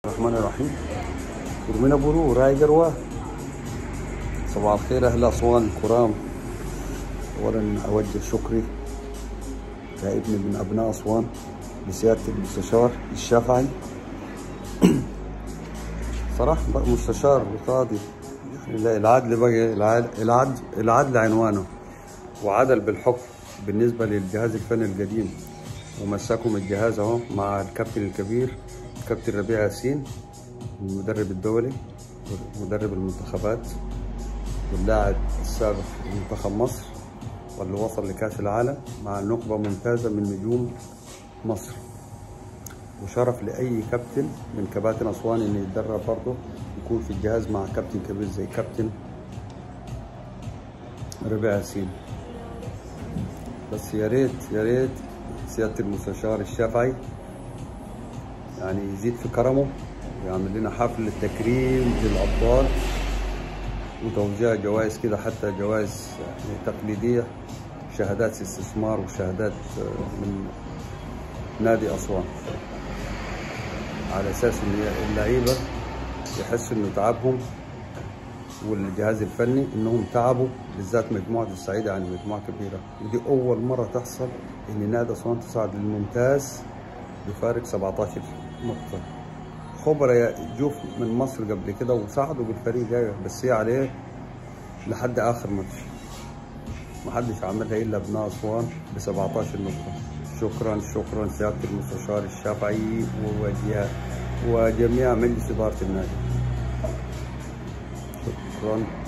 الرحمن الرحيم ورمينا برو راي قروة صباح الخير أهل أسوان الكرام أولا أوجه شكري كابن من أبناء أسوان لسيادة المستشار الشافعي صراحة بقى مستشار وقاضي يعني لا العدل بقى العدل, العدل, العدل عنوانه وعدل بالحكم بالنسبة للجهاز الفني القديم ومسكهم الجهاز اهو مع الكابتن الكبير كابتن ربيع ياسين المدرب الدولي ومدرب المنتخبات واللاعب السابق لمنتخب مصر واللي وصل لكأس العالم مع نخبة ممتازة من نجوم مصر وشرف لأي كابتن من كباتن أسوان إنه يتدرب برضه يكون في الجهاز مع كابتن كبير زي كابتن ربيع ياسين بس يا ريت يا ريت سيادة المستشار الشافعي يعني يزيد في كرمه ويعمل لنا حفل تكريم للأبطال وتوزيع جوائز كده حتى جوائز يعني تقليدية شهادات استثمار وشهادات من نادي أسوان على أساس إن اللعيبة يحسوا إنه تعبهم والجهاز الفني إنهم تعبوا بالذات مجموعة الصعيدة يعني مجموعة كبيرة ودي أول مرة تحصل إن نادي أسوان تصعد للممتاز بفارق 17 نقطة خبراء جوف من مصر قبل كده وصعدوا بالفريق ده بس هي عليه لحد آخر ماتش محدش عملها إلا ابناء أسوان ب 17 نقطة شكرا شكرا سيادة المستشار الشافعي وجميع مجلس إدارة النادي شكرا